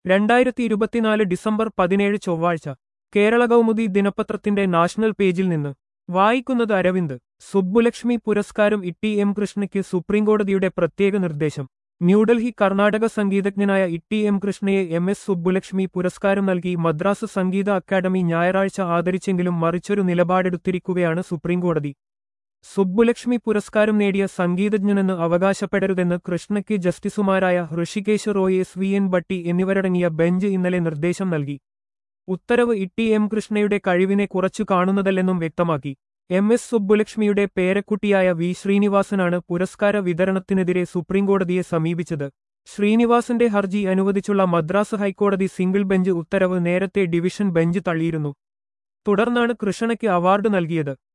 രണ്ടായിരത്തി ഇരുപത്തിനാല് ഡിസംബർ പതിനേഴ് ചൊവ്വാഴ്ച കേരള കൗമുദി ദിനപത്രത്തിന്റെ നാഷണൽ പേജിൽ നിന്ന് വായിക്കുന്നത് അരവിന്ദ് സുബ്ബുലക്ഷ്മി പുരസ്കാരം ഇട്ടി എം കൃഷ്ണയ്ക്ക് സുപ്രീംകോടതിയുടെ പ്രത്യേക നിർദ്ദേശം ന്യൂഡൽഹി കർണാടക സംഗീതജ്ഞനായ ഇട്ടി എം കൃഷ്ണയെ എം എസ് സുബ്ബുലക്ഷ്മി പുരസ്കാരം നൽകി മദ്രാസ് സംഗീത അക്കാദമി ഞായറാഴ്ച ആദരിച്ചെങ്കിലും മറിച്ചൊരു നിലപാടെടുത്തിരിക്കുകയാണ് സുപ്രീംകോടതി സുബ്ബുലക്ഷ്മി പുരസ്കാരം നേടിയ സംഗീതജ്ഞനെന്ന് അവകാശപ്പെടരുതെന്ന് കൃഷ്ണയ്ക്ക് ജസ്റ്റിസുമാരായ Hrishikesh Roy S V N Bhatti എന്നിവരടങ്ങിയ ബെഞ്ച് ഇന്നലെ നിർദ്ദേശം നൽകി ഉത്തരവ് ഇട്ടി എം കൃഷ്ണയുടെ കഴിവിനെ കുറച്ചു കാണുന്നതല്ലെന്നും വ്യക്തമാക്കി എം എസ് സുബ്ബുലക്ഷ്മിയുടെ പേരക്കുട്ടിയായ വി ശ്രീനിവാസനാണ് പുരസ്കാര വിതരണത്തിനെതിരെ സുപ്രീംകോടതിയെ സമീപിച്ചത് ശ്രീനിവാസന്റെ ഹർജി അനുവദിച്ചുള്ള മദ്രാസ് ഹൈക്കോടതി സിംഗിൾ ബെഞ്ച് ഉത്തരവ് നേരത്തെ ഡിവിഷൻ ബെഞ്ച് തള്ളിയിരുന്നു തുടർന്നാണ് കൃഷ്ണയ്ക്ക് അവാർഡ് നൽകിയത്